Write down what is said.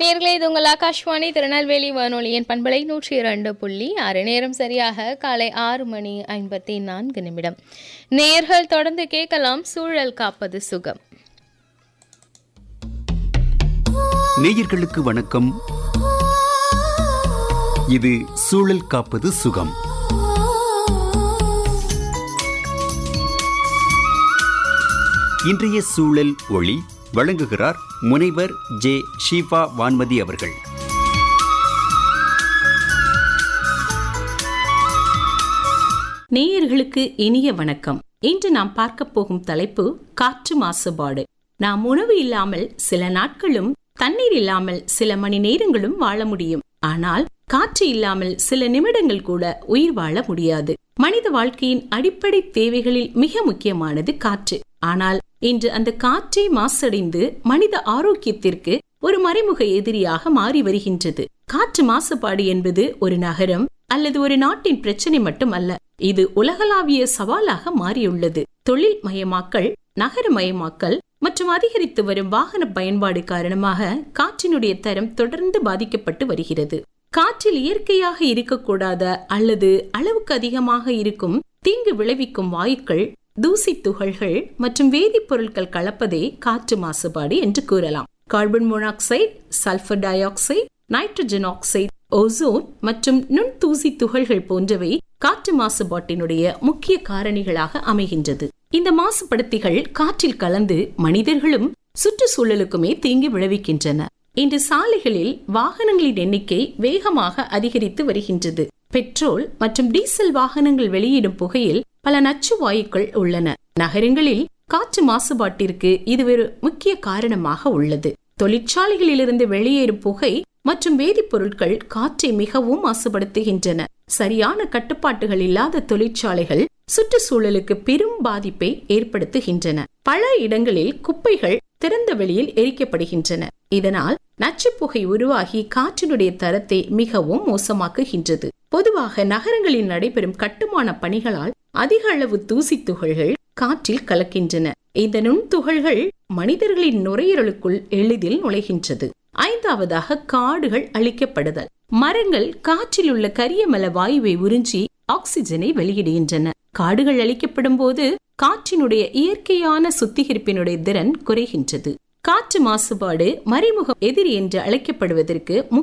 நேர்களே இது உங்கள் ஆகாஷ்வாணி திருநெல்வேலி வானொலியின் பண்பலை நூற்றி இரண்டு புள்ளி ஆறு நேரம் சரியாக காலை ஆறு மணி ஐம்பத்தி நான்கு நிமிடம் நேர்கள் தொடர்ந்து கேட்கலாம் சூழல் காப்பது சுகம் நேயர்களுக்கு வணக்கம் இது சூழல் காப்பது சுகம் இன்றைய சூழல் ஒளி வழங்குகிறார் முனைவர் ஜே ஷீபா வான்மதி அவர்கள் நேயர்களுக்கு இனிய வணக்கம் இன்று நாம் பார்க்க போகும் தலைப்பு காற்று மாசுபாடு நாம் உணவு இல்லாமல் சில நாட்களும் தண்ணீர் இல்லாமல் சில மணி நேரங்களும் வாழ முடியும் ஆனால் காற்று இல்லாமல் சில நிமிடங்கள் கூட உயிர் வாழ முடியாது மனித வாழ்க்கையின் அடிப்படை தேவைகளில் மிக முக்கியமானது காற்று ஆனால் இன்று அந்த காற்றே மாசடைந்து மனித ஆரோக்கியத்திற்கு ஒரு மறைமுக எதிரியாக மாறி வருகின்றது காற்று மாசுபாடு என்பது ஒரு நகரம் அல்லது ஒரு நாட்டின் பிரச்சனை மட்டும் அல்ல இது உலகளாவிய சவாலாக மாறியுள்ளது தொழில் மயமாக்கல் நகரமயமாக்கல் மற்றும் அதிகரித்து வரும் வாகன பயன்பாடு காரணமாக காற்றினுடைய தரம் தொடர்ந்து பாதிக்கப்பட்டு வருகிறது காற்றில் இயற்கையாக இருக்கக்கூடாத அல்லது அளவுக்கு அதிகமாக இருக்கும் தீங்கு விளைவிக்கும் வாயுக்கள் தூசி துகள்கள் மற்றும் வேதிப்பொருட்கள் கலப்பதே காற்று மாசுபாடு என்று கூறலாம் carbon monoxide sulphur dioxide nitrogen oxide ozone மற்றும் நுண் தூசி துகள்கள் போன்றவை காற்று மாசுபாட்டினுடைய முக்கிய காரணிகளாக அமைகின்றது இந்த மாசுபடுத்திகள் காற்றில் கலந்து மனிதர்களும் சுற்றுச்சூழலுக்குமே தீங்கு விளைவிக்கின்றன இன்று சாலைகளில் வாகனங்களின் எண்ணிக்கை வேகமாக அதிகரித்து வருகின்றது பெட்ரோல் மற்றும் டீசல் வாகனங்கள் வெளியிடும் புகையில் பல நச்சு வாயுக்கள் உள்ளன நகரங்களில் காற்று மாசுபாட்டிற்கு இது ஒரு முக்கிய காரணமாக உள்ளது தொழிற்சாலைகளிலிருந்து வெளியேறும் புகை மற்றும் வேதிப்பொருட்கள் காற்றை மிகவும் மாசுபடுத்துகின்றன சரியான கட்டுப்பாட்டுகள் இல்லாத தொழிற்சாலைகள் சுற்றுச்சூழலுக்கு பெரும் பாதிப்பை ஏற்படுத்துகின்றன பல இடங்களில் குப்பைகள் திறந்த வெளியில் எரிக்கப்படுகின்றன இதனால் நச்சுப்புகை உருவாகி காற்றினுடைய தரத்தை மிகவும் மோசமாக்குகின்றது பொதுவாக நகரங்களில் நடைபெறும் கட்டுமான பணிகளால் அதிக அளவு தூசி துகள்கள் காற்றில் கலக்கின்றன இந்த நுண்துகள்கள் மனிதர்களின் நுரையீரலுக்குள் எளிதில் நுழைகின்றது ஐந்தாவதாக காடுகள் அழிக்கப்படுதல் மரங்கள் காற்றில் உள்ள கரியமல வாயுவை உறிஞ்சி ஆக்சிஜனை வெளியிடுகின்றன காடுகள் அழிக்கப்படும் போது காற்றினுடைய இயற்கையான சுத்திகரிப்பினுடைய திறன் குறைகின்றது காற்று மாசுபாடு மறைமுக எதிரி என்று அழைக்கப்படுவதற்கு